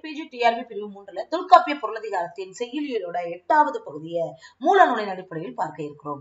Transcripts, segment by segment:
PG TRP பிரிவு மூன்றுல தொல்காப்பிய பொருளதிகாரத்தின் செய்யுளியலோட எட்டாவது பகுதியை மூல நூலின் அடிப்படையில் பார்க்க இருக்கிறோம்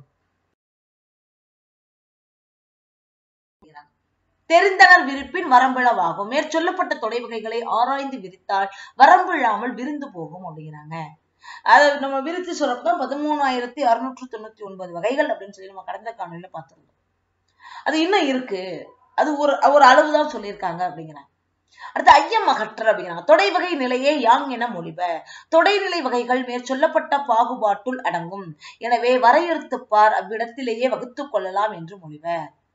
தெரிந்தனர் விரிப்பின் வரம்பிழவாகும் மேற்சொல்லப்பட்ட தொடை வகைகளை ஆராய்ந்து விரித்தால் வரம்பிழாமல் விருந்து போகும் அப்படிங்கிறாங்க அதை நம்ம விரித்து சொல்றப்ப பதிமூணாயிரத்தி அறுநூற்று தொண்ணூத்தி ஒன்பது வகைகள் அப்படின்னு சொல்லி நம்ம கடந்த காணொலியில பார்த்திருந்தோம் அது இன்னும் இருக்கு அது ஒரு ஒரு அளவுதான் சொல்லியிருக்காங்க அப்படிங்கிறாங்க அடுத்து ஐயம் அகற்றல் அப்படிங்கிறாங்க தொடை வகை நிலையே யாங் என மொழிப தொடைநிலை வகைகள் மேற்சொல்லப்பட்ட பாகுபாட்டுள் அடங்கும் எனவே வரையறுத்துப்பார் அவ்விடத்திலேயே வகுத்துக் கொள்ளலாம் என்று மொழிப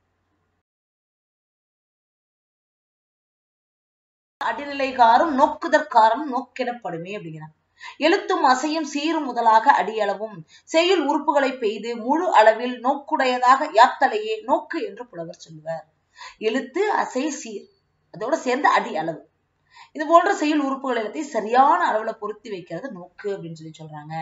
அடிநிலைகாரும் நோக்குதற்காரும் நோக்கிடப்படுமே அப்படிங்கிறாங்க எழுத்தும் அசையும் சீரும் முதலாக அடியளவும் செய்யுள் உறுப்புகளை பெய்து முழு அளவில் நோக்குடையதாக யாத்தலையே நோக்கு என்று புலவர் சொல்லுவார் எழுத்து அசை சீர் அதோட சேர்ந்து அடி அளவு இது போன்ற செயல் உறுப்புகள் எல்லாத்தையும் சரியான அளவுல பொருத்தி வைக்கிறது நோக்கு அப்படின்னு சொல்லி சொல்றாங்க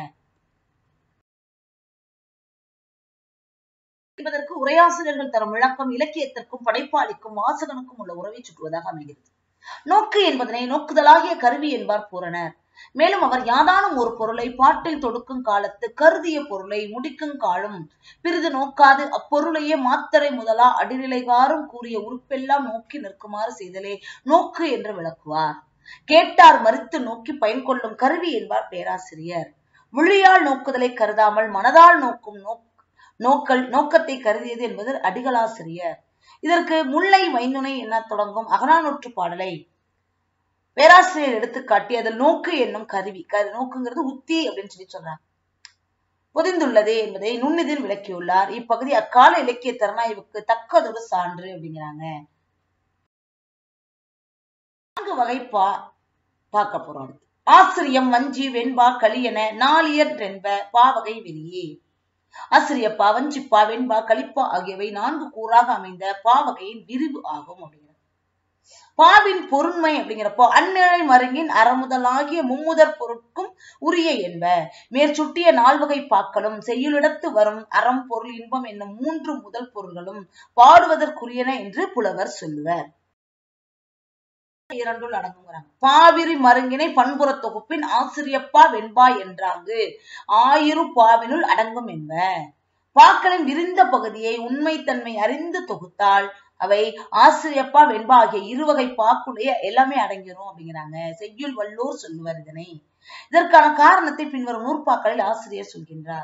என்பதற்கு உரையாசிரியர்கள் தரும் விளக்கம் இலக்கியத்திற்கும் படைப்பாளிக்கும் வாசகனுக்கும் உள்ள உறவை சுற்றுவதாக அமைகிறது நோக்கு என்பதனை நோக்குதலாகிய கருவி என்பார் பூரணர் மேலும் அவர் யாதானும் ஒரு பொருளை பாட்டில் தொடுக்கும் காலத்து கருதிய பொருளை முடிக்கும் காலம் பிறிது நோக்காது அப்பொருளையே மாத்தரை முதலா அடிநிலைகாரும் கூறிய உறுப்பெல்லாம் நோக்கி நிற்குமாறு செய்தலே நோக்கு என்று விளக்குவார் கேட்டார் மறித்து நோக்கி பயன் கொள்ளும் கருவி என்பார் பேராசிரியர் விழியால் நோக்குதலை கருதாமல் மனதால் நோக்கும் நோக் நோக்கல் நோக்கத்தை கருதியது என்பது அடிகளாசிரியர் இதற்கு முல்லை வைந்துணை என தொடங்கும் அகனானூற்று பாடலை பேராசிரியர் எடுத்துக்காட்டி அதில் நோக்கு என்னும் கருவி கரு நோக்குங்கிறது உத்தி அப்படின்னு சொல்லி சொல்றாங்க பொதிந்துள்ளது என்பதை நுண்ணிதில் விளக்கியுள்ளார் இப்பகுதி அக்கால இலக்கிய திறனாய்வுக்கு தக்கதொரு சான்று அப்படிங்கிறாங்க நான்கு வகை பா பார்க்க போறோம் அடுத்து. ஆசிரியம் வஞ்சி வெண்பா களியென நாளியர் என்ப பாவகை வெளியே ஆசிரியப்பா வஞ்சிப்பா வெண்பா களிப்பா ஆகியவை நான்கு கூறாக அமைந்த பாவகையின் விரிவு ஆகும் அப்படிங்கிறது பாவின் பொருண்மை அப்படிங்கிறப்போ அந்நிலை மருங்கின் அறமுதலாகிய மும்முதற் பொருட்கும் உரிய என்ப மேற்சுட்டிய நால்வகை பாக்களும் செய்யுளிடத்து வரும் அறம் பொருள் இன்பம் என்னும் மூன்று முதல் பொருள்களும் பாடுவதற்குரியன என்று புலவர் சொல்லுவர் இரண்டுள் அடங்குங்கிறாங்க பாவிரி மருங்கினை பண்புற தொகுப்பின் ஆசிரியப்பா வெண்பா என்றாங்கு ஆயிரு பாவினுள் அடங்கும் என்ப பாக்களின் விரிந்த பகுதியை உண்மைத்தன்மை அறிந்து தொகுத்தால் அவை ஆசிரியப்பா வெண்பா ஆகிய இருவகை பாக்குடைய எல்லாமே அடங்கிரும் அப்படிங்கிறாங்க செய்யுள் வல்லூர் சொல்லுவர் இதனை இதற்கான காரணத்தை பின்வரும் நூற்பாக்களில் ஆசிரியர் சொல்கின்றார்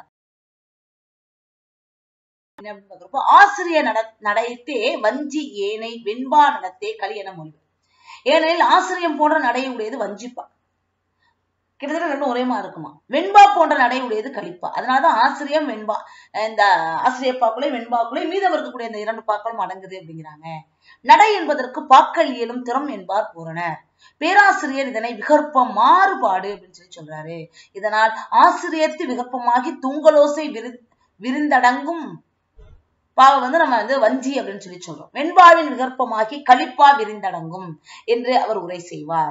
என்ன அப்படின்னு பார்க்கிறப்போ, ஆசிரியர் நட நடைத்தே வஞ்சி ஏனை வெண்பா நடத்தே களி என மொழி ஏனெனில் ஆசிரியம் போன்ற நடையை உடையது வஞ்சிப்பா கிட்டத்தட்ட ரெண்டும் ஒரே மாதிரி இருக்குமா வெண்பா போன்ற நடை உடையது கலிப்பா அதனாலதான் ஆசிரியம் வெண்பா இந்த ஆசிரியப்பாக்குள்ளே வெண்பாக்குள்ளே மீதம் இருக்கக்கூடிய இந்த இரண்டு பாக்களும் அடங்குது அப்படிங்கிறாங்க நடை என்பதற்கு பாக்கள் இயலும் திறம் என்பார் பூரணர் பேராசிரியர் இதனை விகற்பம் மாறுபாடு அப்படின்னு சொல்லி சொல்றாரு இதனால் ஆசிரியத்து விகற்பமாகி தூங்கலோசை விரு விருந்தடங்கும் பாவை வந்து நம்ம வந்து வஞ்சி அப்படின்னு சொல்லி சொல்றோம் வெண்பாவின் விகற்பமாகி களிப்பா விரிந்தடங்கும் என்று அவர் உரை செய்வார்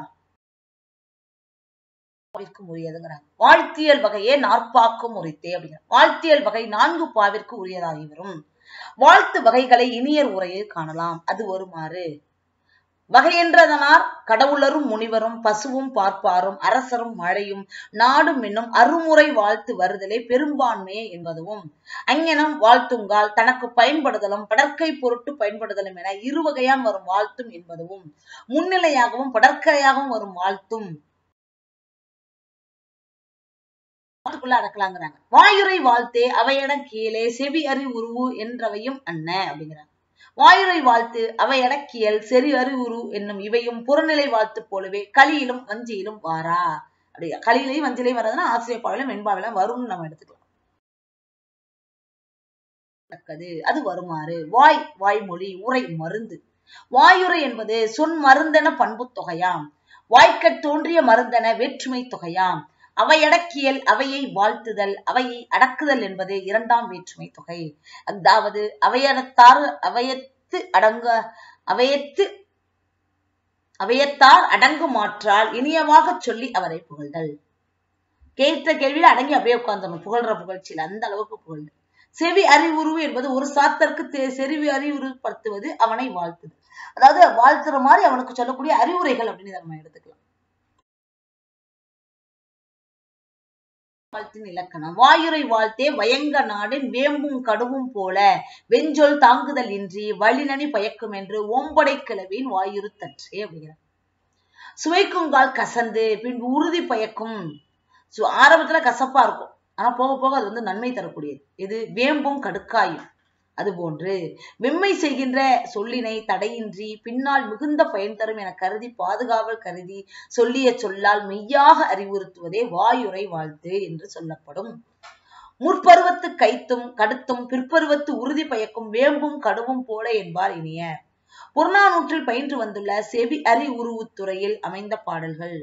பாவிற்கு உரியதுங்கிறாங்க வாழ்த்தியல் வகையே நாற்பாக்கும் உரித்தே அப்படிங்கிற வாழ்த்தியல் வகை நான்கு பாவிற்கு உரியதாகி வரும் வாழ்த்து வகைகளை இனியர் உரையில் காணலாம் அது வருமாறு வகையென்றதனார் கடவுளரும் முனிவரும் பசுவும் பார்ப்பாரும் அரசரும் மழையும் நாடும் என்னும் அருமுறை வாழ்த்து வருதலே பெரும்பான்மையே என்பதும் அங்ஙனம் வாழ்த்துங்கால் தனக்கு பயன்படுதலும் படற்கை பொருட்டு பயன்படுதலும் என இருவகையான் வரும் வாழ்த்தும் என்பதும் முன்னிலையாகவும் படற்கையாகவும் வரும் வாழ்த்தும் அதுக்குள்ள அடக்கலாங்கிறாங்க வாயுரை வாழ்த்தே அவையிடம் கீழே செவி அறி உருவு என்றவையும் அன்ன அப்படிங்கிறாங்க வாயுரை வாழ்த்து அவை அடக்கியல் செறி அறிவுரு என்னும் இவையும் புறநிலை வாழ்த்து போலவே களியிலும் வஞ்சியிலும் வாரா அப்படி களியிலையும் வஞ்சிலையும் வர்றதுன்னா ஆசிரியர் பாவிலும் வெண்பாவிலும் வரும்னு நம்ம எடுத்துக்கலாம் தக்கது அது வருமாறு வாய் வாய்மொழி உரை மருந்து வாயுரை என்பது சொன் மருந்தென பண்பு தொகையாம் வாய்க்கட் தோன்றிய மருந்தென வேற்றுமை தொகையாம் அவையடக்கியல் அவையை வாழ்த்துதல் அவையை அடக்குதல் என்பது இரண்டாம் வேற்றுமை தொகை அதாவது அவையடத்தார் அவையத்து அடங்க அவையத்து அவையத்தார் அடங்குமாற்றால் இனியவாகச் சொல்லி அவரை புகழ்தல் கேட்ட கேள்வியில அடங்கி அப்படியே உட்கார்ந்தணும் புகழ்ற புகழ்ச்சியில் அந்த அளவுக்கு புகழ்ந்து செவி அறிவுருவு என்பது ஒரு சாத்தற்கு தெ- செவி அறிவுறுப்படுத்துவது அவனை வாழ்த்துது அதாவது வாழ்த்துற மாதிரி அவனுக்கு சொல்லக்கூடிய அறிவுரைகள் அப்படின்னு இதை நம்ம எடுத்துக்கலாம் வாழ்த்தின் இலக்கணம் வாயுரை வாழ்த்தே வயங்க நாடின் வேம்பும் கடுவும் போல வெஞ்சொல் தாங்குதல் இன்றி வழிநனி பயக்கும் என்று ஓம்படை கிளவின் வாயுறு தற்றே அப்படிங்கிறார் சுவைக்குங்கால் கசந்து பின்பு உறுதி பயக்கும் சு- ஆரம்பத்துல கசப்பா இருக்கும் ஆனா போக போக அது வந்து நன்மை தரக்கூடியது இது வேம்பும் கடுக்காயும் அதுபோன்று வெம்மை செய்கின்ற சொல்லினை தடையின்றி பின்னால் மிகுந்த பயன் தரும் என கருதி பாதுகாவல் கருதி சொல்லிய சொல்லால் மெய்யாக அறிவுறுத்துவதே வாயுரை வாழ்த்து என்று சொல்லப்படும் முற்பருவத்து கைத்தும் கடுத்தும் பிற்பருவத்து உறுதி பயக்கும் வேம்பும் கடுவும் போல என்பார் இனிய புறநானூற்றில் பயின்று வந்துள்ள செவி அறி உருவுத்துறையில் அமைந்த பாடல்கள்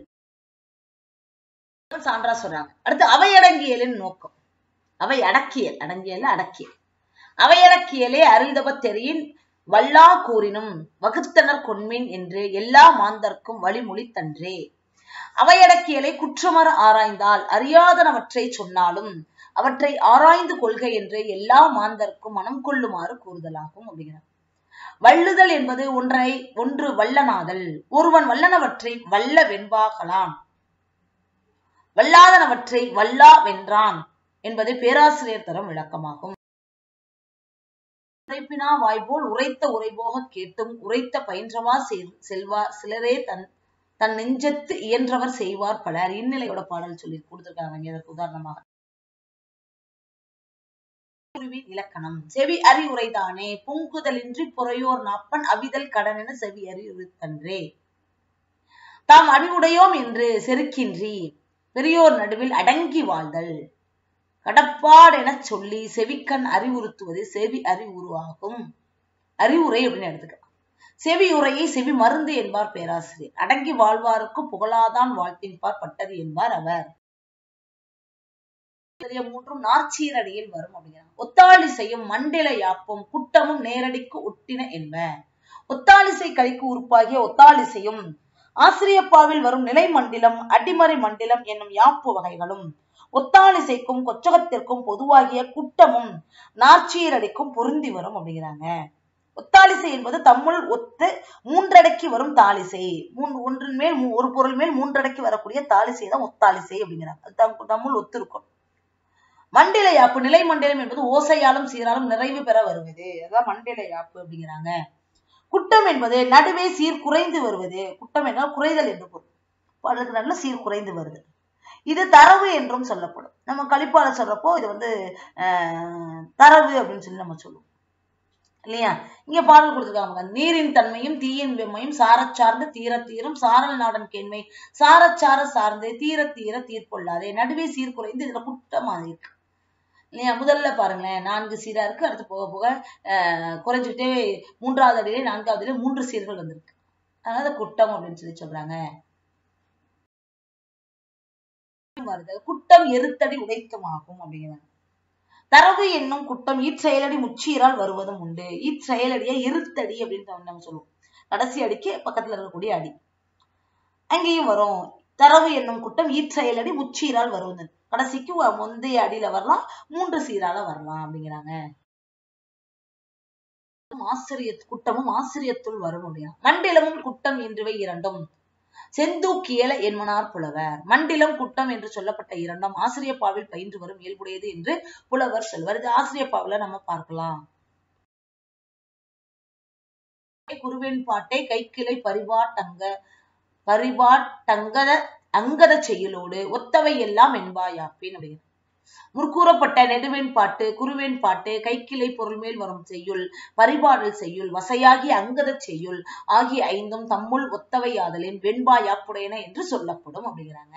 சான்றா சொல்றாங்க அடுத்து அவையடங்கியலின் நோக்கம் அவை அடக்கியல் அடங்கியல் அடக்கியல் அவையடக்கியலே அருள்தவத்தெறியின் வல்லா கூறினும் வகுத்தனர் கொன்மின் என்று எல்லா மாந்தர்க்கும் வழிமொழி தன்றே அவையடக்கியலை குற்றமற ஆராய்ந்தால் அறியாதனவற்றை சொன்னாலும் அவற்றை ஆராய்ந்து கொள்க என்று எல்லா மாந்தர்க்கும் மனம் கொள்ளுமாறு கூறுதலாகும் அப்படிங்கிறார் வள்ளுதல் என்பது ஒன்றை ஒன்று வல்லனாதல் ஒருவன் வல்லனவற்றை வல்ல வெண்பாகலாம் வல்லாதனவற்றை வல்லா வென்றான் என்பது பேராசிரியர் தரும் விளக்கமாகும் உரைப்பினா வாய்போல் உரைத்த உரைபோக கேட்டும் உரைத்த பயின்றவா செல்- செல்வார் சிலரே தன் தன் நெஞ்சத்து இயன்றவர் செய்வார் பலர் இந்நிலையோட பாடல் சொல்லி கொடுத்திருக்காங்க இங்க இதற்கு உதாரணமாக குருவின் இலக்கணம் செவி அறிவுரைதானே பூங்குதலின்றி புறையோர் நாப்பன் அவிதல் கடன் என செவி அறிவுறுத்தன்றே தாம் அறிவுடையோம் என்று செருக்கின்றி பெரியோர் நடுவில் அடங்கி வாழ்தல் கடப்பாடெனச் சொல்லி செவிக்கண் அறிவுறுத்துவது செவி அறிவுருவாகும் அறிவுரை அப்படின்னு எடுத்துக்கலாம் செவி உரையை செவி மருந்து என்பார் பேராசிரியர் அடங்கி வாழ்வாருக்கு புகழாதான் வாழ்த்தின்பார் பட்டது என்பார் அவர் பெரிய மூன்றும் நாற்சீரடியில் வரும் அப்படிங்கிறாங்க ஒத்தாளிசையும் மண்டில யாப்பும் குட்டமும் நேரடிக்கு ஒட்டின என்ப ஒத்தாளிசை கழிக்கு உறுப்பாகிய ஒத்தாளிசையும் ஆசிரியப்பாவில் வரும் நிலை மண்டிலம் அடிமறை மண்டிலம் என்னும் யாப்பு வகைகளும் ஒத்தாளிசைக்கும் கொச்சகத்திற்கும் பொதுவாகிய குட்டமும் நாற்சீரடிக்கும் பொருந்தி வரும் அப்படிங்கிறாங்க ஒத்தாளிசை என்பது தம்முள் ஒத்து மூன்றடக்கி வரும் தாளிசை மூன்று ஒன்றின் மேல் மூ- ஒரு பொருள் மேல் மூன்றடக்கி வரக்கூடிய தாளிசை தான் ஒத்தாளிசை அப்படிங்கிறாங்க அது தம் தம்முள் ஒத்திருக்கும் மண்டில யாப்பு நிலை மண்டிலம் என்பது ஓசையாலும் சீராலும் நிறைவு பெற வருவது அதான் மண்டில யாப்பு அப்படிங்கிறாங்க குட்டம் என்பது நடுவே சீர் குறைந்து வருவது குட்டம் என்றால் குறைதல் என்று பொருள் அப்ப அதுக்கு நல்ல சீர் குறைந்து வருது இது தரவு என்றும் சொல்லப்படும் நம்ம கழிப்பால சொல்றப்போ இது வந்து ஆஹ், தரவு அப்படின்னு சொல்லி நம்ம சொல்லுவோம் இல்லையா இங்க பாடல் கொடுத்துருக்காங்க நீரின் தன்மையும் தீயின் வெம்மையும் சாரச் சார்ந்து தீர தீரும் சாரல் நாடன் கேண்மை சாரச்சார சார்ந்து தீர தீர தீர்ப்பொள்ளாதே நடுவே சீர் குறைந்து இதுல குட்டமா இருக்கு இல்லையா முதல்ல பாருங்களேன் நான்கு சீரா இருக்கு அடுத்து போக போக ஆஹ், குறைஞ்சுக்கிட்டே மூன்றாவது அடியிலே நான்காவது அடியிலே மூன்று சீர்கள் வந்திருக்கு அதனால அது குட்டம் அப்படின்னு சொல்லி சொல்றாங்க வருது குட்டம் எருத்தடி உடைத்தமாகும் அப்படிங்கிறாங்க தரவு என்னும் குட்டம் ஈச்செயலடி முச்சீரால் வருவதும் உண்டு ஈச்செயலடியை இருத்தடி அப்படின்னு நம்ம சொல்லுவோம் கடைசி அடிக்கு பக்கத்துல இருக்கக்கூடிய அடி அங்கேயும் வரும் தரவு என்னும் குட்டம் ஈச்செயலடி முச்சீரால் வருவது கடைசிக்கு வ- முந்தைய அடியில வரலாம் மூன்று சீரால வரலாம் அப்படிங்கிறாங்க ஆசிரிய குட்டமும் ஆசிரியத்துள் வரும் அப்படின்னா மண்டிலமும் குட்டம் என்றுவை இரண்டும் செந்தூக்கியல என்மனார் புலவர் மண்டிலம் குட்டம் என்று சொல்லப்பட்ட இரண்டும் ஆசிரியப்பாவில் பயின்று வரும் இயல்புடையது என்று புலவர் சொல்வர் இது ஆசிரியப்பாவில நம்ம பார்க்கலாம் குருவின் பாட்டை கைக்கிளை பரிபாட்டங்க பரிபாட்டங்கத அங்கத செயலோடு ஒத்தவை எல்லாம் என்பாயாப்பின் அப்படிங்கிறது முற்கூறப்பட்ட நெடுவேன் பாட்டு குருவேன் பாட்டு கைக்கிளை பொருள் மேல் வரும் செய்யுள் பரிபாடல் செய்யுள் வசையாகி அங்கதச் செய்யுள் ஆகிய ஐந்தும் தம்முள் ஒத்தவை ஆதலின் வெண்பா யாப்புடையன என்று சொல்லப்படும் அப்படிங்கிறாங்க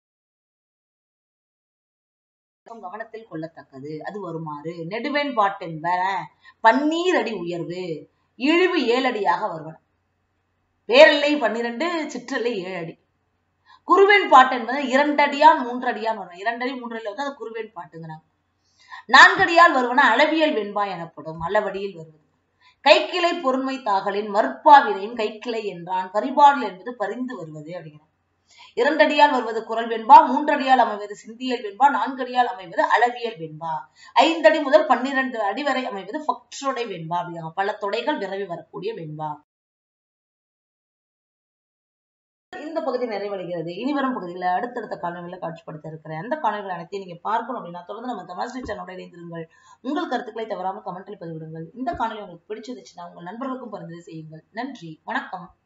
கவனத்தில் கொள்ளத்தக்கது அது வருமாறு நெடுவேன் பாட்டென்ப பன்னீர் அடி உயர்வு இழிவு ஏழடியாக வருவன பேரல்லை பன்னிரண்டு சிற்றல்லை ஏழு அடி குருவேன் பாட்டு என்பது இரண்டடியான் மூன்றடியான் வரும் இரண்டடி மூன்றடி வந்து அது குருவேன் பாட்டுங்கிறாங்க நான்கடியால் வருவன அளவியல் வெண்பா எனப்படும் அளவடியில் வருவது கைக்கிளை பொருண்மை தாகலின் மறுப்பாவினையும் கைக்கிளை என்றான் பரிபாடல் என்பது பரிந்து வருவது அப்படிங்கிறார் இரண்டடியால் வருவது குரல் வெண்பா மூன்றடியால் அமைவது சிந்தியல் வெண்பா நான்கடியால் அமைவது அளவியல் வெண்பா ஐந்தடி முதல் பன்னிரண்டு அடி வரை அமைவது பற்றொடை வெண்பா அப்படிங்கிறாங்க பல தொடைகள் விரவி வரக்கூடிய வெண்பா இந்த பகுதி நிறைவடைகிறது இனி வரும் பகுதியில் அடுத்தடுத்த காணொலிகளை காட்சிப்படுத்த இருக்கிறேன் அந்த காணொலிகள் அனைத்தையும் நீங்க பார்க்கணும் அப்படின்னா தொடர்ந்து நம்ம தமிழ் சேனலோட இணைந்திருங்கள் உங்கள் கருத்துக்களை தவறாம கமெண்ட்டில் பதிவிடுங்கள் இந்த காணொலி உங்களுக்கு பிடிச்சிருந்துச்சுன்னா உங்கள் நண்பர்களுக்கும் பரிந்துரை செய்யுங்கள் நன்றி வணக்கம்